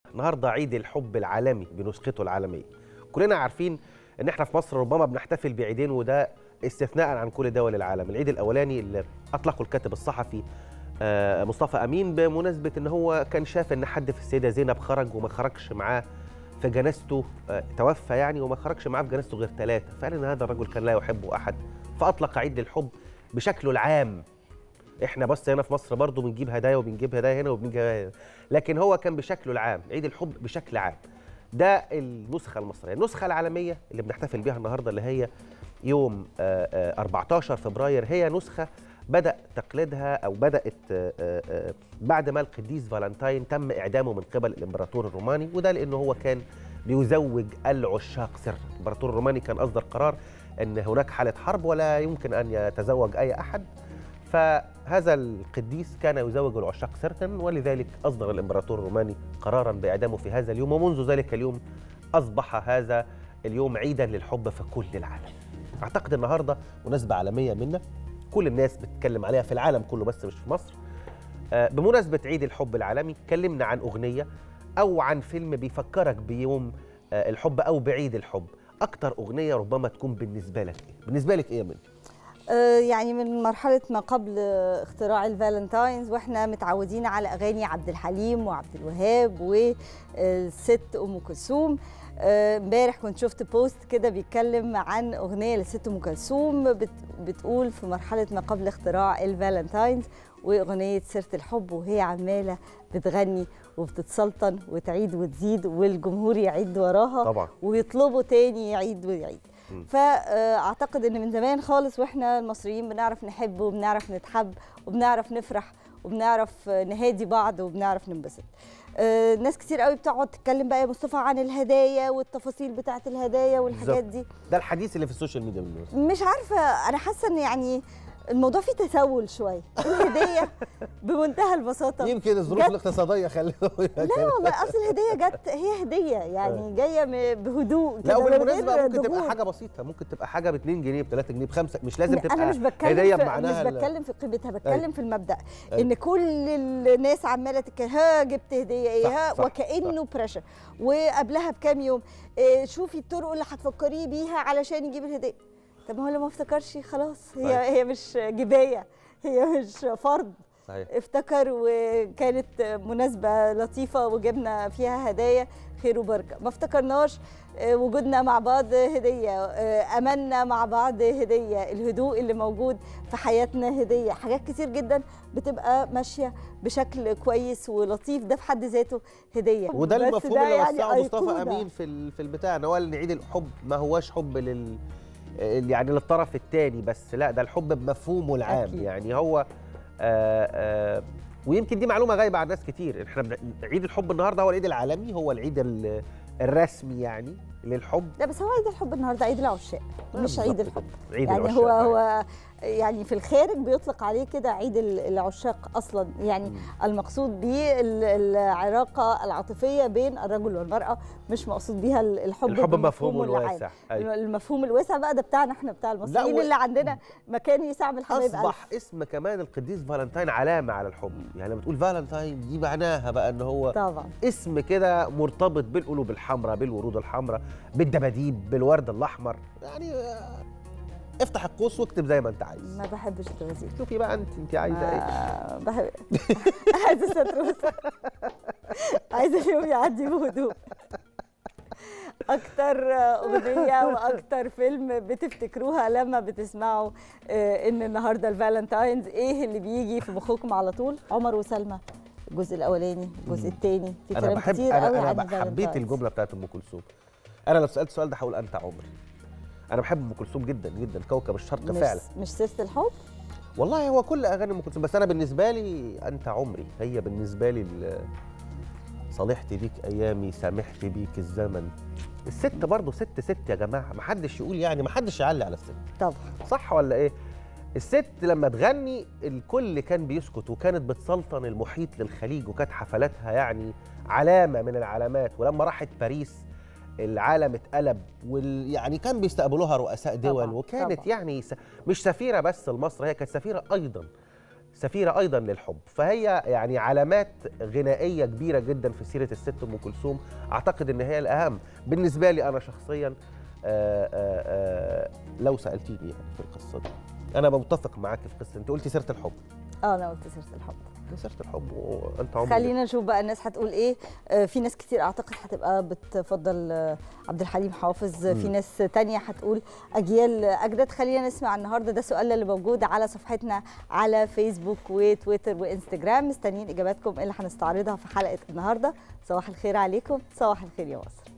النهارده عيد الحب العالمي بنسخته العالميه كلنا عارفين ان احنا في مصر ربما بنحتفل بعيدين وده استثناء عن كل دول العالم العيد الاولاني اللي اطلقه الكاتب الصحفي آه، مصطفى امين بمناسبه ان هو كان شاف ان حد في السيده زينب خرج وما خرجش معاه في جنازته آه، توفى يعني وما خرجش معاه في جنازته غير ثلاثه فقال ان هذا الرجل كان لا يحبه احد فاطلق عيد الحب بشكله العام احنا بس هنا في مصر برضو بنجيب هدايا وبنجيب هدايا هنا وبنجيب هدايا هنا لكن هو كان بشكله العام عيد الحب بشكل عام ده النسخة المصرية النسخة العالمية اللي بنحتفل بيها النهاردة اللي هي يوم آه، آه، 14 فبراير هي نسخة بدأ تقليدها أو بدأت آه، آه، آه، بعد ما القديس فالنتاين تم إعدامه من قبل الإمبراطور الروماني وده لأنه هو كان بيزوج العشاق سرا الإمبراطور الروماني كان أصدر قرار أن هناك حالة حرب ولا يمكن أن يتزوج أي أحد فهذا القديس كان يزوج العشاق سرا ولذلك أصدر الإمبراطور الروماني قرارا بإعدامه في هذا اليوم ومنذ ذلك اليوم أصبح هذا اليوم عيدا للحب في كل العالم أعتقد النهاردة مناسبة عالمية منا كل الناس بتتكلم عليها في العالم كله بس مش في مصر آه، بمناسبة عيد الحب العالمي اتكلمنا عن أغنية أو عن فيلم بيفكرك بيوم آه، الحب أو بعيد الحب أكتر أغنية ربما تكون بالنسبة لك إيه؟ بالنسبة لك إيه يا منى؟ آه، يعني من مرحلة ما قبل آه، اختراع الفالنتاينز واحنا متعودين على اغاني عبد الحليم وعبد الوهاب والست ام كلثوم آه، امبارح كنت شفت بوست كده بيتكلم عن اغنيه لست ام كلثوم بت- بتقول في مرحله ما قبل اختراع الفالنتاينز واغنيه سيره الحب وهي عماله بتغني وبتتسلطن وتعيد وتزيد والجمهور يعيد وراها طبعا ويطلبوا تاني يعيد ويعيد مم. فاعتقد ان من زمان خالص واحنا المصريين بنعرف نحب وبنعرف نتحب وبنعرف نفرح وبنعرف نهادي بعض وبنعرف ننبسط آه، ناس كتير قوي بتقعد تتكلم بقى يا مصطفى عن الهدايا والتفاصيل بتاعه الهدايا والحاجات دي ده الحديث اللي في السوشيال ميديا بالمناسبة مش عارفه انا حاسه ان يعني الموضوع فيه تسول شويه الهديه بمنتهى البساطه يمكن الظروف جت- الاقتصادية خلينا لا والله اصل الهديه جت هي هديه يعني جايه م- بهدوء لا كده من وبالمناسبة غير ممكن تبقى ضغوط. حاجة بسيطة ممكن تبقى حاجة ب 2 جنيه ب 3 جنيه ب 5 مش لازم لا، تبقى انا مش بتكلم هدية في بمعناها مش ال- بتكلم في قيمتها بتكلم أيوة. في المبدا أيوة. ان كل الناس عماله تتكلم ها جبت هديه ايه صح، ها صح، وكانه بريشر وقبلها بكام يوم إيه شوفي الطرق اللي هتفكريه بيها علشان يجيب الهديه طب ما هو لو ما افتكرش خلاص هي صحيح. هي مش جبايه هي مش فرض صحيح افتكر وكانت مناسبة لطيفة وجبنا فيها هدايا خير وبركة ما افتكرناش آه، وجودنا مع بعض هدية آه، أملنا مع بعض هدية الهدوء اللي موجود في حياتنا هدية حاجات كتير جدا بتبقى ماشية بشكل كويس ولطيف ده في حد ذاته هدية وده بس المفهوم ده اللي يعني وسعه مصطفى أيقونة. امين في ال- في البتاع ان هو ان عيد الحب ما هواش حب لل يعني للطرف الثاني بس لا ده الحب بمفهومه العام أكيد. يعني هو آآ آآ ويمكن دي معلومه غايبه عن ناس كتير احنا بن- عيد الحب النهارده هو العيد العالمي هو العيد ال- الرسمي يعني للحب لا بس هو عيد الحب النهارده عيد العشاق آه، مش عيد بالظبط الحب كده. عيد يعني العشاق هو أيوة. هو يعني في الخارج بيطلق عليه كده عيد ال- العشاق اصلا يعني مم. المقصود به ال- العلاقه العاطفيه بين الرجل والمراه مش مقصود بيها ال- الحب الحب بمفهومه مفهومه العام. الواسع أيوة. المفهوم الواسع بقى ده بتاعنا احنا بتاع المصريين و- اللي عندنا مكان يستعمل حبايب اصبح ألف. اسم كمان القديس فالنتاين علامه على الحب يعني لما تقول فالنتاين دي معناها بقى ان هو طبعا اسم كده مرتبط بالقلوب الحمراء بالورود الحمراء بالدباديب بالورد الاحمر يعني آه، افتح القوس واكتب زي ما انت عايز ما بحبش التوازيق شوفي بقى انت انت عايزه ايه ما بحب عايزه ستروسه عايزه اليوم يعدي بهدوء اكتر اغنيه واكتر فيلم بتفتكروها لما بتسمعوا آه، ان النهارده الفالنتاينز ايه اللي بيجي في مخكم على طول عمر وسلمى الجزء الاولاني الجزء الثاني في انا كلام بحب كتير قوي انا, عن أنا حبيت الفالنتاينز. الجمله بتاعت ام كلثوم انا لو سالت السؤال ده هقول انت عمري انا بحب ام كلثوم جدا جدا كوكب الشرق مش فعلا مش سيره الحب والله هو كل اغاني ام كلثوم بس انا بالنسبه لي انت عمري هي بالنسبه لي ال- صالحت بيك ايامي سامحت بيك الزمن الست برضه ست ست يا جماعه ما حدش يقول يعني ما حدش يعلي على الست طبعا صح ولا ايه الست لما تغني الكل كان بيسكت وكانت بتسلطن المحيط للخليج وكانت حفلاتها يعني علامه من العلامات ولما راحت باريس العالم اتقلب وال... يعني كان بيستقبلوها رؤساء دول طبعاً، وكانت طبعاً. يعني س... مش سفيره بس لمصر هي كانت سفيره ايضا سفيره ايضا للحب فهي يعني علامات غنائيه كبيره جدا في سيره الست ام كلثوم اعتقد ان هي الاهم بالنسبه لي انا شخصيا آآ آآ لو سالتيني يعني في القصه دي انا متفق معاك في قصه انت قلتي سيره الحب اه انا قلت سيره الحب سيره الحب وانت عمرك خلينا نشوف بقى الناس هتقول ايه آه في ناس كتير اعتقد هتبقى بتفضل آه عبد الحليم حافظ مم. في ناس تانية هتقول اجيال اجدد خلينا نسمع النهارده ده سؤال اللي موجود على صفحتنا على فيسبوك وتويتر وانستجرام مستنيين اجاباتكم اللي هنستعرضها في حلقه النهارده صباح الخير عليكم صباح الخير يا مصر